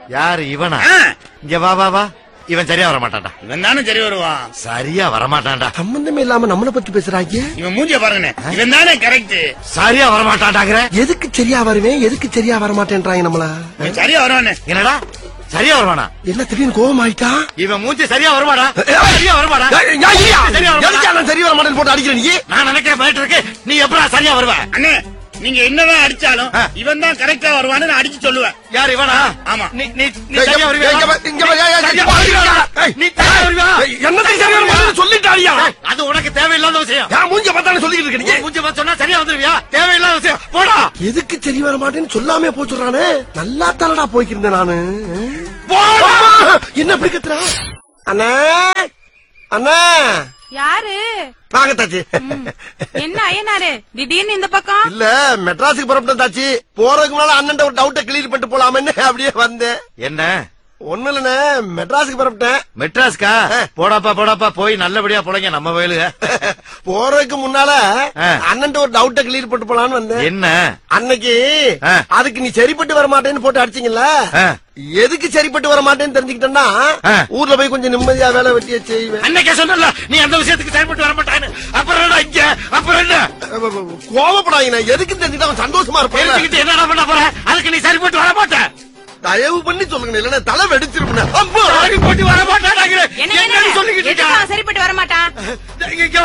யாரு இவனா ஆ, இங்க வா வா வா இவன் சரியா வர மாட்டான்டா இவன் தானே சரி வருவான் சரியா வர மாட்டான்டா சம்பந்தமே இல்லாம நம்மள பத்தி பேசுறாங்க இவன் மூஞ்சிய பாருங்கண்ணே இவன் தானே கரெக்ட் சரியா வர மாட்டான்டாங்கிற எதுக்கு சரியா வருவேன் எதுக்கு சரியா வர மாட்டேன்றாங்க நம்மள இவன் சரியா வருவானே என்னடா சரியா வருவானா என்ன திடீர்னு கோவம் ஆயிட்டா இவன் மூஞ்சி சரியா வருமாடா சரியா வருமாடா சரியா வருமாடா? எதுக்கு நான் சரி வர மாட்டேன்னு போட்டு அடிக்கிற நீ நான் நினைக்கிறேன் போயிட்டு இருக்கு நீ எப்படா சரியா வருவ அண்ணே நீங்க என்னதான் அடிச்சாலும் ஆ. இவன் தான் கரெக்டா வருவான்னு நான் அடிச்சு சொல்லுவேன் யார் இவனா ஆமா. நீ நீ நீ ஏய், சரியா இங்க வருவியா வா, இங்க வா, ஏய், ஏய், சரியா இங்க வா, வருவியா? ஏய், நீ சரியா வருவியா என்னத்துக்கு சரியா வர மாட்டேன்னு சொல்லிட்டாரியா ஏய், அது உனக்கு தேவையில்லாத விஷயம் ஏன் மூஞ்ச பார்த்தானே சொல்லிக்கிட்டு இருக்க உன் மூஞ்சி பார்த்து சொன்னா சரியா வந்துருவியா தேவையில்லாத விஷயம் போடா எதுக்கு சரி வர மாட்டேன்னு சொல்லாமே போச்சுறானே நல்லா தானடா போய்க்கிருந்தேன் நானு போடா அம்மா! என்ன அப்படி கத்துறா அண்ணா அண்ணா யாரு வாங்க தாச்சி என்ன ஐயனாரு திடீர்னு இந்த பக்கம் இல்ல மெட்ராஸுக்கு புறப்பட்டேன் தாச்சி போறதுக்கு முன்னால அண்ணன் ஒரு டவுட்டை கிளியர் பண்ணிட்டு போலாமேன்னு அப்படியே வந்தேன் என்ன ஒண்ணு இல்லண்ணே மெட்ராஸுக்கு புறப்பட்டேன் மெட்ராஸ்கா போடாப்பா போடாப்பா போய் நல்லபடியா போலங்க நம்ம வயலுக போறதுக்கு முன்னால ஆ. அண்ணன் ஒரு டவுட்டை கிளியர் பண்ணிட்டு போலான்னு வந்தேன் என்ன அன்னைக்கு ஆ. அதுக்கு நீ சரிப்பட்டு வர மாட்டேன்னு போட்டு அடிச்சீங்கல்ல ஆ. எதுக்கு சரிப்பட்டு வர மாட்டேன்னு தெரிஞ்சுக்கிட்டேன்னா ஆ. ஊர்ல போய் கொஞ்சம் நிம்மதியா வேலை வெட்டிய செய்வேன் அன்னைக்கே சொன்னல நீ அந்த விஷயத்துக்கு செயல்பட்டு வர மாட்டான்னு அப்புறம் என்ன இங்க அப்புறம் என்ன கோவப்படாதீங்க எதுக்கு தெரிஞ்சுக்கிட்டு அவன் சந்தோஷமா இருப்பான் தெரிஞ்சுக்கிட்டு என்னடா பண்ண போற அதுக்கு நீ சரிப்பட்டு வர மாட்ட தயவு பண்ணி சொல்லுங்க இல்லன்னா தலை வெடிச்சிருப்பேன் அம்மா சரிப்பட்டு வர மாட்டாடாங்கிற என்ன என்னன்னு என்ன சொல்லிக்கிட்டு எதுக்கு இருக்க அவன் சரிப்பட்டு வர மாட்டான் இங்க இங்க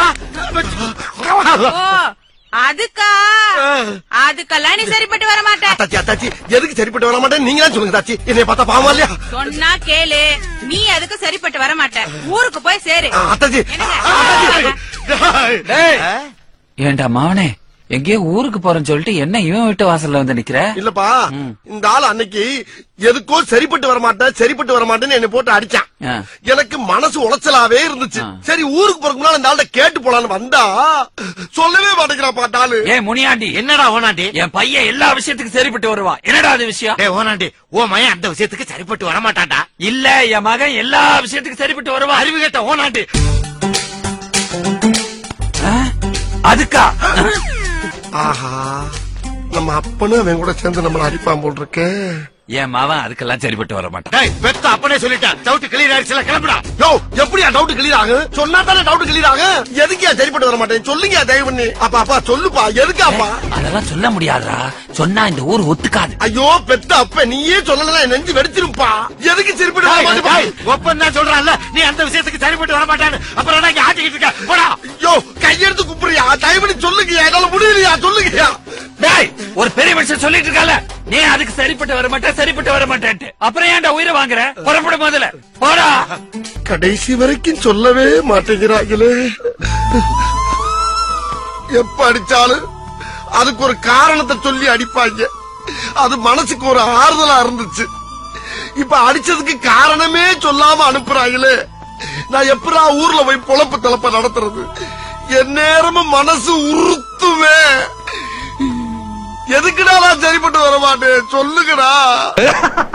வா ஓ அதுக்கா அதுக்கெல்லாம் நீ சரிப்பட்டு வர மாட்ட அத்தாச்சி அத்தாச்சி எதுக்கு சரிப்பட்டு வர மாட்டேன் நீங்க தான் சொல்லுங்க தாச்சி என்னைய பார்த்தா பாவமா இல்லையா சொன்னா கேளு நீ அதுக்கு சரிப்பட்டு வர மாட்ட ஊருக்கு போய் சேரு ஆ, அத்தாச்சி என்னங்க டேய். ஏன்டா மாவனே எங்கேயோ ஊருக்கு போறேன்னு சொல்லிட்டு என்ன இவன் வீட்டு வாசல்ல வந்து நிக்கிற இல்லப்பா இந்த ஆள் அன்னைக்கு எதுக்கோ சரிப்பட்டு வர மாட்டேன் சரிப்பட்டு வர மாட்டேன்னு என்னை போட்டு அடிச்சான் ஆ. எனக்கு மனசு உளைச்சலாவே இருந்துச்சு ஆ. சரி ஊருக்கு போறதுக்கு முன்னால இந்த ஆள்கிட்ட கேட்டு போலான்னு வந்தா சொல்லவே மாட்டேங்கிறாப்பா இந்த ஆளு ஏ முனியாண்டி என்னடா ஓனாண்டி என் பையன் எல்லா விஷயத்துக்கும் சரிப்பட்டு வருவான் என்னடா அது விஷயம் டேய் ஓனாண்டி ஓ மயன் அந்த விஷயத்துக்கு சரிப்பட்டு வர மாட்டான்டா இல்ல என் மகன் எல்லா விஷயத்துக்கும் சரிப்பட்டு வருவான் அறிவு கேட்ட ஓனாண்டி ஆ? அதுக்கா ஆஹா நம்ம அப்பனும் அவன் கூட சேர்ந்து நம்மள அடிப்பான் போல் இருக்கே என் மவன் அதுக்கெல்லாம் சரிப்பட்டு வர மாட்டான் டேய் பெத்த அப்பனே சொல்லிட்டான் டவுட் கிளியர் ஆயிடுச்சுல கிளம்புடா யோ எப்படியா டவுட் கிளியர் ஆகும் சொன்னா தானே டவுட் கிளியர் ஆகும் எதுக்கியா சரிப்பட்டு வர மாட்டேன் சொல்லுங்க தயவு பண்ணி அப்பா அப்பா சொல்லுப்பா எதுக்காப்பா அதெல்லாம் சொல்ல முடியாதுடா சொன்னா இந்த ஊர் ஒத்துக்காது ஐயோ பெத்த அப்ப நீயே சொல்லலன்னா என் நெஞ்சு வெடிச்சிருப்பா எதுக்கு சரிப்பட்டு வர டேய், மாட்டேப்பா டேய், ஒப்பன் தான் சொல்றான்ல நீ அந்த விஷயத்துக்கு சரிப்பட்டு வர மாட்டான்னு அப்புறம் என்ன இங்க ஆட்டிக்கிட்டு இருக்க போடா ஐயோ கையெடுத்து குப்புறியா தயவு பண்ணி சொல்லுங்கயா என்னால முடியலையா சொல்லுங்கயா டேய் ஒரு பெரிய மனுஷன் சொல்லிட்டு இருக்கால நீ அதுக்கு சரிப்பட்டு வர மாட்டேன் சரிப்பட்டு வர மாட்டேன்ட்டு அப்புறம் ஏன்டா உயிரை வாங்குற புறப்பட முதல்ல போடா கடைசி வரைக்கும் சொல்லவே மாட்டேங்கிறாங்களே எப்ப அடிச்சாலும் அதுக்கு ஒரு காரணத்தை சொல்லி அடிப்பாங்க அது மனசுக்கு ஒரு ஆறுதலா இருந்துச்சு இப்ப அடிச்சதுக்கு காரணமே சொல்லாம அனுப்புறாங்களே நான் எப்படா ஊர்ல போய் பொழப்பு தலப்ப நடத்துறது என் நேரமும் மனசு உறுத்துமே எதுக்குடா நான் சரிப்பட்டு வர மாட்டேன் சொல்லுங்கடா